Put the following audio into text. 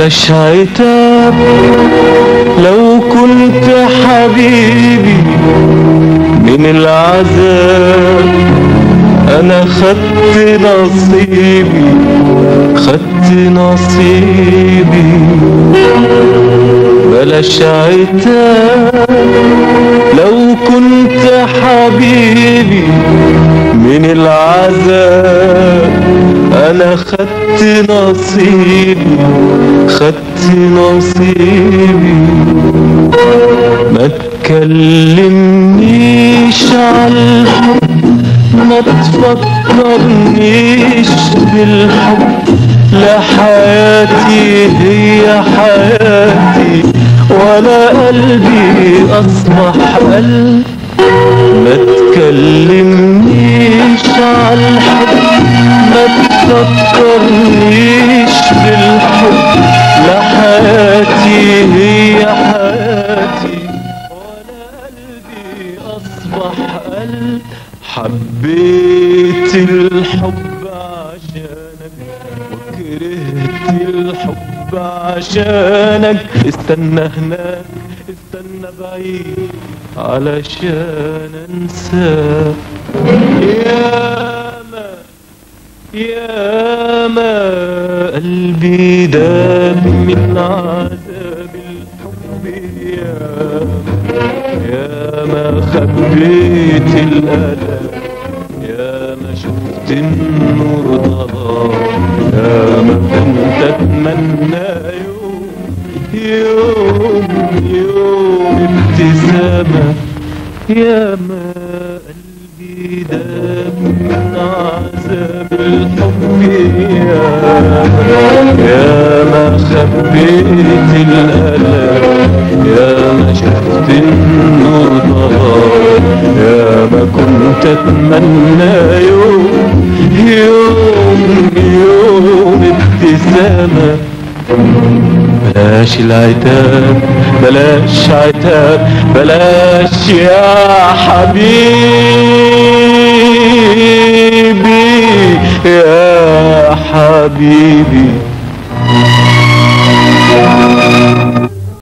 بلاش عتاب لو كنت حبيبي من العذاب انا خدت نصيبي خدت نصيبي بلاش عتاب لو كنت حبيبي من العذاب انا خدت نصيبي خدت نصيبي ما تكلمنيش عالحب ما تفكرنيش بالحب لا حياتي هي حياتي ولا قلبي اصبح قلب ما تكلمنيش عالحب ما تفكرنيش بالحب لا حياتي هي حياتي ولا قلبي اصبح قلب حبيت الحب عشانك وكرهت الحب عشانك استنى هناك استنى بعيد علشان انساك ياما ياما قلبي داب من عذاب الحب ياما ياما خبيت الألم ياما شفت النور ضلام ياما كنت أتمنى يوم يوم يوم ابتسامة ياما قلبي داب من عذاب الحب ياما ياما خبيت الألم ياما شفت النور ضلام ياما كنت أتمنى يوم يوم يوم ابتسامة بلاش العتاب بلاش عتاب بلاش يا حبيبي يا حبيبي